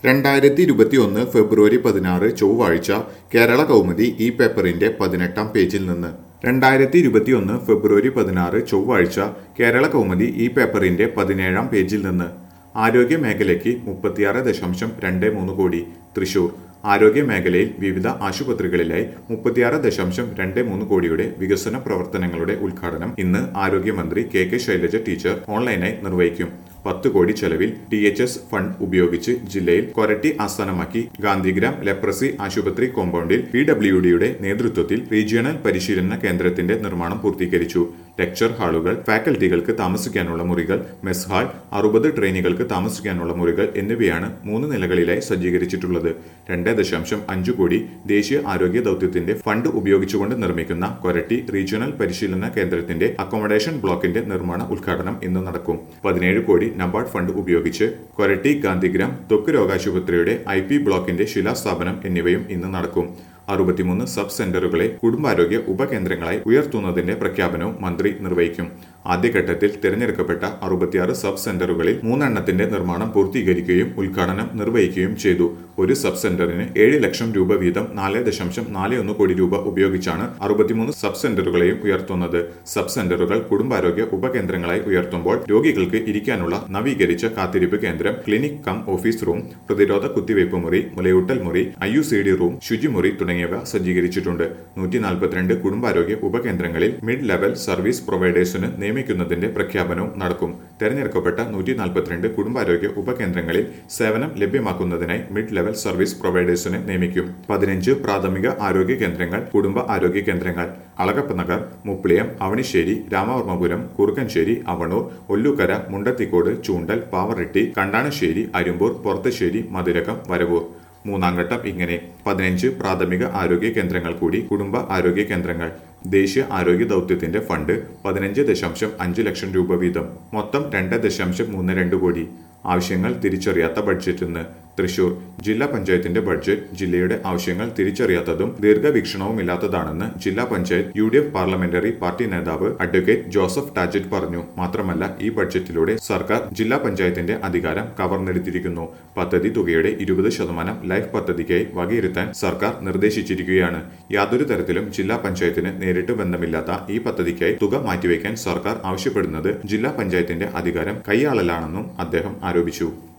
രണ്ടായിരത്തി ഇരുപത്തിയൊന്ന് ഫെബ്രുവരി പതിനാറ് ചൊവ്വാഴ്ച കേരള കൗമുദി ഈ പേപ്പറിന്റെ പതിനെട്ടാം പേജിൽ നിന്ന് രണ്ടായിരത്തി ഇരുപത്തിയൊന്ന് ഫെബ്രുവരി പതിനാറ് ചൊവ്വാഴ്ച കേരള കൗമുദി ഈ പേപ്പറിന്റെ പതിനേഴാം പേജിൽ നിന്ന് ആരോഗ്യ മേഖലയ്ക്ക് മുപ്പത്തിയാറ് ദശാംശം രണ്ട് മൂന്ന് കോടി തൃശൂർ ആരോഗ്യ മേഖലയിൽ വിവിധ ആശുപത്രികളിലായി മുപ്പത്തിയാറ് ദശാംശം രണ്ട് മൂന്ന് കോടിയുടെ വികസന പ്രവർത്തനങ്ങളുടെ ഉദ്ഘാടനം ഇന്ന് ആരോഗ്യമന്ത്രി കെ കെ ശൈലജ ടീച്ചർ ഓൺലൈനായി നിർവഹിക്കും പത്ത് കോടി ചെലവിൽ ഡി എച്ച് എസ് ഫണ്ട് ഉപയോഗിച്ച് ജില്ലയിൽ കൊരട്ടി ആസ്ഥാനമാക്കി ഗാന്ധിഗ്രാം ലെപ്രസി ആശുപത്രി കോമ്പൗണ്ടിൽ പി ഡബ്ല്യു ഡിയുടെ നേതൃത്വത്തിൽ റീജിയണൽ പരിശീലന കേന്ദ്രത്തിന്റെ നിർമ്മാണം പൂർത്തീകരിച്ചു ലെക്ചർ ഹാളുകൾ ഫാക്കൽറ്റികൾക്ക് താമസിക്കാനുള്ള മുറികൾ മെസ് ഹാൾ അറുപത് ട്രെയിനികൾക്ക് താമസിക്കാനുള്ള മുറികൾ എന്നിവയാണ് മൂന്ന് നിലകളിലായി സജ്ജീകരിച്ചിട്ടുള്ളത് രണ്ട് ദശാംശം അഞ്ച് കോടി ദേശീയ ആരോഗ്യ ദൗത്യത്തിന്റെ ഫണ്ട് ഉപയോഗിച്ചുകൊണ്ട് നിർമ്മിക്കുന്ന കൊരട്ടി റീജിയണൽ പരിശീലന കേന്ദ്രത്തിന്റെ അക്കോമഡേഷൻ ബ്ലോക്കിന്റെ നിർമ്മാണ ഉദ്ഘാടനം ഇന്ന് നടക്കും പതിനേഴ് കോടി നബാർഡ് ഫണ്ട് ഉപയോഗിച്ച് കൊരട്ടി ഗാന്ധിഗ്രാം ത്വക്ക് രോഗാശുപത്രിയുടെ ഐ പി ബ്ലോക്കിന്റെ ശിലാസ്ഥാപനം എന്നിവയും ഇന്ന് നടക്കും അറുപത്തിമൂന്ന് സബ് സെന്ററുകളെ കുടുംബാരോഗ്യ ഉപകേന്ദ്രങ്ങളായി ഉയർത്തുന്നതിന്റെ പ്രഖ്യാപനവും മന്ത്രി നിർവഹിക്കും ആദ്യഘട്ടത്തിൽ തിരഞ്ഞെടുക്കപ്പെട്ട അറുപത്തിയാറ് സബ് സെന്ററുകളിൽ മൂന്നെണ്ണത്തിന്റെ നിർമ്മാണം പൂർത്തീകരിക്കുകയും ഉദ്ഘാടനം നിർവഹിക്കുകയും ചെയ്തു ഒരു സബ് സെന്ററിന് ഏഴ് ലക്ഷം രൂപ വീതം നാല് ദശാംശം നാല് ഒന്ന് കോടി രൂപ ഉപയോഗിച്ചാണ് അറുപത്തിമൂന്ന് സബ് സെന്ററുകളെയും ഉയർത്തുന്നത് സബ് സെന്ററുകൾ കുടുംബാരോഗ്യ ഉപകേന്ദ്രങ്ങളായി ഉയർത്തുമ്പോൾ രോഗികൾക്ക് ഇരിക്കാനുള്ള നവീകരിച്ച കാത്തിരിപ്പ് കേന്ദ്രം ക്ലിനിക് കം ഓഫീസ് റൂം പ്രതിരോധ കുത്തിവയ്പ് മുറി മുലയൂട്ടൽ മുറി I U C D room ശുചിമുറി തുടങ്ങിയവ സജ്ജീകരിച്ചിട്ടുണ്ട് നൂറ്റി നാൽപ്പത്തിരണ്ട് കുടുംബാരോഗ്യ ഉപകേന്ദ്രങ്ങളിൽ മിഡ് ലെവൽ സർവീസ് പ്രൊവൈഡേഴ്സിന് നിയമിക്കുന്നതിന്റെ പ്രഖ്യാപനവും നടക്കും തെരഞ്ഞെടുക്കപ്പെട്ട നൂറ്റി നാൽപ്പത്തിരണ്ട് കുടുംബാരോഗ്യ ഉപകേന്ദ്രങ്ങളിൽ സേവനം ലഭ്യമാക്കുന്നതിനായി മിഡ് ലെവൽ സർവീസ് പ്രൊവൈഡേഴ്സിനെ നിയമിക്കും പതിനഞ്ച് പ്രാഥമിക ആരോഗ്യ കേന്ദ്രങ്ങൾ കുടുംബ ആരോഗ്യ കേന്ദ്രങ്ങൾ അളകപ്പ് നഗർ മുപ്ലിയം അവണിശ്ശേരി രാമവർമ്മപുരം കുറുക്കൻശ്ശേരി അവണൂർ ഒല്ലൂക്കര മുണ്ടത്തിക്കോട് ചൂണ്ടൽ പാവറട്ടി കണ്ടാണശ്ശേരി അരുമ്പൂർ പൊറത്തശ്ശേരി മധുരകം വരവൂർ മൂന്നാം ഘട്ടം ഇങ്ങനെ പതിനഞ്ച് പ്രാഥമിക ആരോഗ്യ കേന്ദ്രങ്ങൾ കൂടി കുടുംബ ആരോഗ്യ കേന്ദ്രങ്ങൾ ദേശീയ ആരോഗ്യ ദൗത്യത്തിന്റെ ഫണ്ട് പതിനഞ്ച് ദശാംശം അഞ്ച് ലക്ഷം രൂപ വീതം മൊത്തം രണ്ട് ദശാംശം മൂന്ന് രണ്ട് കോടി ആവശ്യങ്ങൾ തിരിച്ചറിയാത്ത ബഡ്ജറ്റ് ഇന്ന് തൃശൂർ ജില്ലാ പഞ്ചായത്തിന്റെ ബഡ്ജറ്റ് ജില്ലയുടെ ആവശ്യങ്ങൾ തിരിച്ചറിയാത്തതും ദീർഘവീക്ഷണവുമില്ലാത്തതാണെന്ന് ജില്ലാ panchayat U D F parliamentary party നേതാവ് അഡ്വക്കേറ്റ് ജോസഫ് ടാജറ്റ് പറഞ്ഞു മാത്രമല്ല ഈ ബഡ്ജറ്റിലൂടെ സർക്കാർ ജില്ലാ പഞ്ചായത്തിന്റെ അധികാരം കവർന്നെടുത്തിരിക്കുന്നു പദ്ധതി തുകയുടെ ഇരുപത് ശതമാനം ലൈഫ് പദ്ധതിക്കായി വകയിരുത്താൻ സർക്കാർ നിർദ്ദേശിച്ചിരിക്കുകയാണ് യാതൊരു തരത്തിലും ജില്ലാ പഞ്ചായത്തിന് നേരിട്ട് ബന്ധമില്ലാത്ത ഈ പദ്ധതിക്കായി തുക മാറ്റിവെക്കാൻ സർക്കാർ ആവശ്യപ്പെടുന്നത് ജില്ലാ പഞ്ചായത്തിന്റെ അധികാരം കൈയാളലാണെന്നും അദ്ദേഹം ആരോപിച്ചു